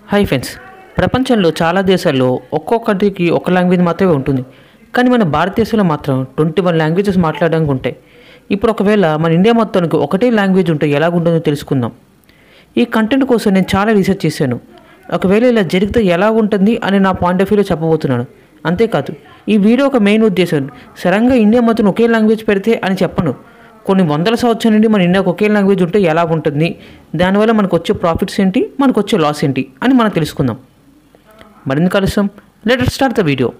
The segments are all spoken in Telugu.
హాయ్ ఫ్రెండ్స్ ప్రపంచంలో చాలా దేశాల్లో ఒక్కొక్కటికి ఒక లాంగ్వేజ్ మాత్రమే ఉంటుంది కానీ మన భారతదేశంలో మాత్రం ట్వంటీ వన్ లాంగ్వేజెస్ మాట్లాడడానికి ఉంటాయి ఇప్పుడు ఒకవేళ మన ఇండియా మొత్తానికి ఒకటే లాంగ్వేజ్ ఉంటే ఎలాగుంటుందో తెలుసుకుందాం ఈ కంటెంట్ కోసం నేను చాలా రీసెర్చ్ చేశాను ఒకవేళ ఇలా జరిగితే ఎలా ఉంటుంది అని నా పాయింట్ ఆఫ్ వ్యూలో చెప్పబోతున్నాను అంతేకాదు ఈ వీడియో ఒక మెయిన్ ఉద్దేశం సడన్గా ఇండియా మొత్తం ఒకే లాంగ్వేజ్ పెడితే అని చెప్పను కొన్ని వందల సంవత్సరాల నుండి మన ఇండియాకు ఒకే లాంగ్వేజ్ ఉంటే ఎలా ఉంటుంది దానివల్ల మనకు వచ్చే ప్రాఫిట్స్ ఏంటి మనకు వచ్చే లాస్ ఏంటి అని మనం తెలుసుకుందాం మరింత కలుస్తాం let start the video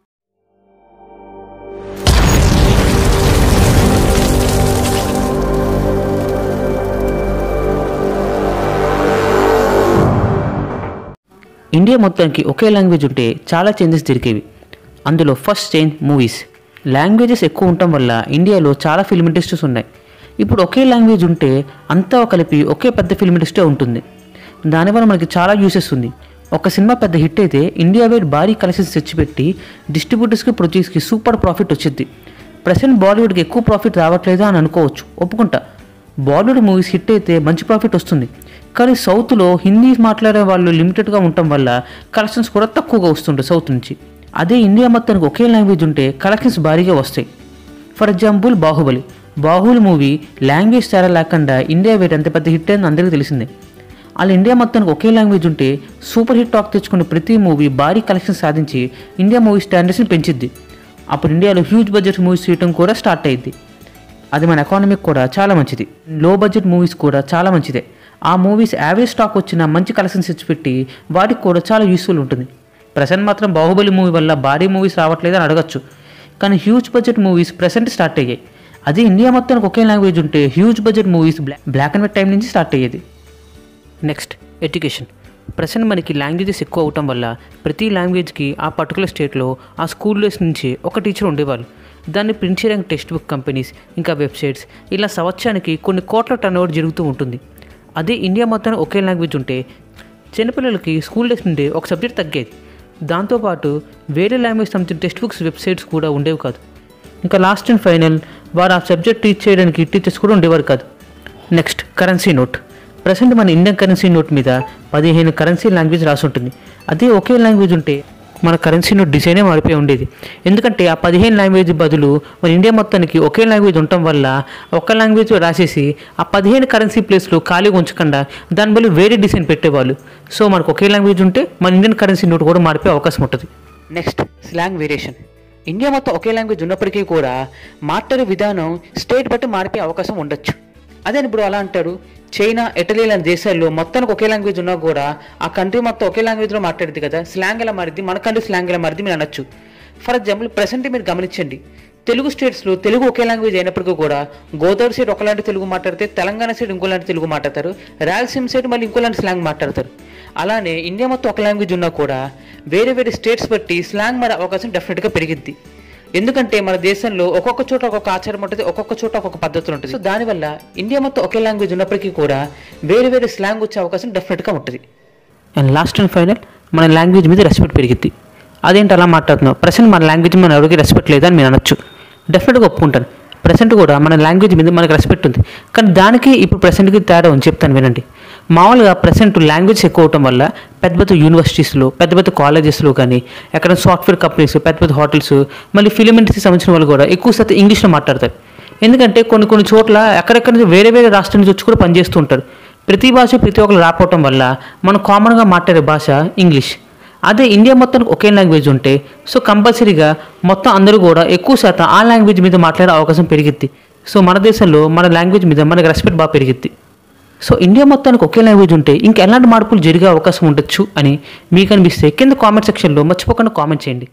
India మొత్తానికి ఒకే లాంగ్వేజ్ ఉంటే చాలా చేంజెస్ జరిగేవి అందులో ఫస్ట్ చేంజ్ మూవీస్ లాంగ్వేజెస్ ఎక్కువ ఉండటం వల్ల ఇండియాలో చాలా ఫిల్మ్ ఇండస్ట్రీస్ ఉన్నాయి ఇప్పుడు ఒకే లాంగ్వేజ్ ఉంటే అంతా కలిపి ఒకే పెద్ద ఫిల్మ్ ఇండస్ట్రీ ఉంటుంది దానివల్ల మనకి చాలా యూసెస్ ఉంది ఒక సినిమా పెద్ద హిట్ అయితే ఇండియా వైడ్ భారీ కలెక్షన్స్ తెచ్చిపెట్టి డిస్ట్రిబ్యూటర్స్కి ప్రొడ్యూస్కి సూపర్ ప్రాఫిట్ వచ్చింది ప్రజెంట్ బాలీవుడ్కి ఎక్కువ ప్రాఫిట్ రావట్లేదా అని అనుకోవచ్చు ఒప్పుకుంటా బాలీవుడ్ మూవీస్ హిట్ అయితే మంచి ప్రాఫిట్ వస్తుంది కానీ సౌత్లో హిందీ మాట్లాడే వాళ్ళు లిమిటెడ్గా ఉండటం వల్ల కలెక్షన్స్ కూడా తక్కువగా వస్తుంటాయి సౌత్ నుంచి అదే ఇండియా మొత్తానికి ఒకే లాంగ్వేజ్ ఉంటే కలెక్షన్స్ భారీగా వస్తాయి for example Baahubali Baahubali movie language తేడా లేకుండా ఇండియా వేట్ ఎంత పెద్ద హిట్ అని అందరికీ తెలిసిందే అలా ఇండియా మొత్తానికి ఒకే లాంగ్వేజ్ ఉంటే సూపర్ హిట్ టాక్ తెచ్చుకునే ప్రతి మూవీ భారీ కలెక్షన్ సాధించి ఇండియా మూవీ స్టాండర్డ్స్ని పెంచిద్ది అప్పుడు ఇండియాలో హ్యూజ్ బడ్జెట్ మూవీస్ తీయటం కూడా స్టార్ట్ అయ్యింది అది మన ఎకానమీకి కూడా చాలా మంచిది లో బడ్జెట్ మూవీస్ కూడా చాలా మంచిదే ఆ మూవీస్ యావరేజ్ స్టాక్ వచ్చిన మంచి కలెక్షన్స్ ఇచ్చిపెట్టి వాటికి కూడా చాలా యూస్ఫుల్ ఉంటుంది ప్రజెంట్ మాత్రం బాహుబలి మూవీ వల్ల భారీ మూవీస్ రావట్లేదని అడగచ్చు కానీ huge budget movies present start అయ్యాయి అదే ఇండియా మొత్తానికి ఒకే లాంగ్వేజ్ ఉంటే huge budget movies black and white time నుంచి స్టార్ట్ అయ్యేది నెక్స్ట్ ఎడ్యుకేషన్ ప్రజెంట్ మనకి లాంగ్వేజెస్ ఎక్కువ అవటం వల్ల ప్రతి లాంగ్వేజ్కి ఆ పర్టికులర్ స్టేట్లో ఆ స్కూల్లోస్ నుంచి ఒక టీచర్ ఉండేవాళ్ళు దాన్ని ప్రింట్ చేయడానికి టెక్స్ట్ బుక్ కంపెనీస్ ఇంకా వెబ్సైట్స్ ఇలా సంవత్సరానికి కొన్ని కోట్ల టర్న్ ఓవర్ జరుగుతూ ఉంటుంది అదే ఇండియా మొత్తాన్ని ఒకే లాంగ్వేజ్ ఉంటే చిన్నపిల్లలకి స్కూల్ డేస్ నుండి ఒక సబ్జెక్ట్ తగ్గేది దాంతోపాటు వేరే లాంగ్వేజ్ సంబంధించిన టెక్స్ట్ బుక్స్ వెబ్సైట్స్ కూడా ఉండేవి కాదు ఇంకా లాస్ట్ అండ్ ఫైనల్ వారు ఆ సబ్జెక్ట్ టీచ్ చేయడానికి టీచర్స్ కూడా ఉండేవారు కాదు నెక్స్ట్ కరెన్సీ నోట్ ప్రజెంట్ మన ఇండియన్ కరెన్సీ నోట్ మీద పదిహేను కరెన్సీ లాంగ్వేజ్ రాసి ఉంటుంది అదే ఒకే లాంగ్వేజ్ ఉంటే మన కరెన్సీ నోట్ డిజైనే మారిపోయి ఉండేది ఎందుకంటే ఆ పదిహేను లాంగ్వేజ్ బదులు మన ఇండియా మొత్తానికి ఒకే లాంగ్వేజ్ ఉండటం వల్ల ఒక లాంగ్వేజ్ రాసేసి ఆ పదిహేను కరెన్సీ ప్లేస్లో ఖాళీగా ఉంచకుండా దాని బదులు వేరే డిజైన్ పెట్టేవాళ్ళు సో మనకు ఒకే లాంగ్వేజ్ ఉంటే మన ఇండియన్ కరెన్సీ నోట్ కూడా మారిపోయే అవకాశం ఉంటుంది నెక్స్ట్ స్లాంగ్ వేరియేషన్ ఇండియా మొత్తం ఒకే లాంగ్వేజ్ ఉన్నప్పటికీ కూడా మాట్లాడే విధానం స్టేట్ బట్టి మారిపోయే అవకాశం ఉండొచ్చు అదే ఇప్పుడు అలా అంటారు చైనా ఇటలీ లాంటి దేశాల్లో మొత్తానికి ఒకే లాంగ్వేజ్ ఉన్నా కూడా ఆ కంట్రీ మొత్తం ఒకే లాంగ్వేజ్లో మాట్లాడింది కదా స్లాంగ్ ఎలా మారింది మన కంట్రీ స్లాంగ్ ఎలా మారింది మీరు అనొచ్చు ఫర్ ఎగ్జాంపుల్ ప్రెసెంట్ మీరు గమనించండి తెలుగు స్టేట్స్లో తెలుగు ఒకే లాంగ్వేజ్ అయినప్పటికీ కూడా గోదావరి సైడ్ ఒకలాంటి తెలుగు మాట్లాడితే తెలంగాణ సైడ్ ఇంకోలాంటి తెలుగు మాట్లాడతారు రాయలసీమ సైడ్ మళ్ళీ ఇంకోలాంటి స్లాంగ్ మాట్లాడతారు అలానే ఇండియా మొత్తం ఒక లాంగ్వేజ్ ఉన్నా కూడా వేరే వేరే స్టేట్స్ బట్టి స్లాంగ్ మారే అవకాశం డెఫినెట్గా పెరిగిద్ది ఎందుకంటే మన దేశంలో ఒక్కొక్క చోట ఒక్కొక్క ఆచారం ఉంటుంది ఒక్కొక్క చోట ఒక్కొక్క పద్ధతులు ఉంటుంది సో దానివల్ల ఇండియా మొత్తం ఒకే లాంగ్వేజ్ ఉన్నప్పటికీ కూడా వేరే వేరే స్లాంగ్ వచ్చే అవకాశం డెఫినెట్గా ఉంటుంది అండ్ లాస్ట్ అండ్ ఫైనల్ మన లాంగ్వేజ్ మీద రెస్పెక్ట్ పెరిగిద్ది అదేంటి అలా మాట్లాడుతున్నావు ప్రజెంట్ మన లాంగ్వేజ్ మన ఎవరికి రెస్పెక్ట్ లేదని నేను అనొచ్చు డెఫినెట్గా ఒప్పుకుంటాను ప్రజెంట్ కూడా మన లాంగ్వేజ్ మీద మనకు రెస్పెక్ట్ ఉంది కానీ దానికి ఇప్పుడు ప్రజెంట్కి తేడా ఉంది చెప్తాను వినండి మామూలుగా ప్రజెంట్ లాంగ్వేజ్ ఎక్కువ అవటం వల్ల పెద్ద పెద్ద యూనివర్సిటీస్లో పెద్ద పెద్ద కాలేజెస్లో కానీ ఎక్కడ సాఫ్ట్వేర్ కంపెనీస్ పెద్ద పెద్ద హోటల్స్ మళ్ళీ ఫిలిం ఇండస్ట్రీ సంబంధించిన వాళ్ళు కూడా ఎక్కువ శాతం ఇంగ్లీష్లో మాట్లాడతారు ఎందుకంటే కొన్ని కొన్ని చోట్ల ఎక్కడెక్కడ నుంచి వేరే వేరే రాష్ట్రం నుంచి వచ్చి కూడా పనిచేస్తూ ఉంటారు ప్రతి భాష ప్రతి ఒక్కరు రాకపోవటం వల్ల మనం కామన్గా మాట్లాడే భాష ఇంగ్లీష్ అదే ఇండియా మొత్తానికి ఒకే లాంగ్వేజ్ ఉంటే సో కంపల్సరీగా మొత్తం అందరూ కూడా ఎక్కువ శాతం ఆ లాంగ్వేజ్ మీద మాట్లాడే అవకాశం పెరిగిద్ది సో మన దేశంలో మన లాంగ్వేజ్ మీద మనకి రెస్పెక్ట్ బాగా పెరిగిద్ది సో ఇండియా మొత్తానికి ఒకే లాంగ్వేజ్ ఉంటే ఇంకా ఎలాంటి మార్పులు జరిగే అవకాశం ఉండొచ్చు అని మీకు అనిపిస్తే కింద కామెంట్ సెక్షన్లో మర్చిపోకుండా కామెంట్ చేయండి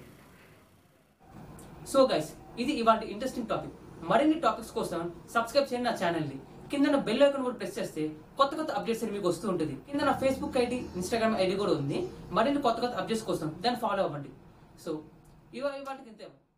సో గైస్ ఇది ఇవాళ ఇంట్రెస్టింగ్ టాపిక్ మరిన్ని టాపిక్స్ కోసం సబ్స్క్రైబ్ చేయండి నా ఛానల్ ని కింద బెల్ ఐకాన్ కూడా ప్రెస్ చేస్తే కొత్త కొత్త అప్డేట్స్ మీకు వస్తూ ఉంటుంది కింద నా ఫేస్బుక్ ఐడి ఇన్స్టాగ్రామ్ ఐడి కూడా ఉంది మరిన్ని కొత్త కొత్త అప్డేట్స్ కోసం దాన్ని ఫాలో అవ్వండి సో ఇవాళ ఇవాళకి ఇంతే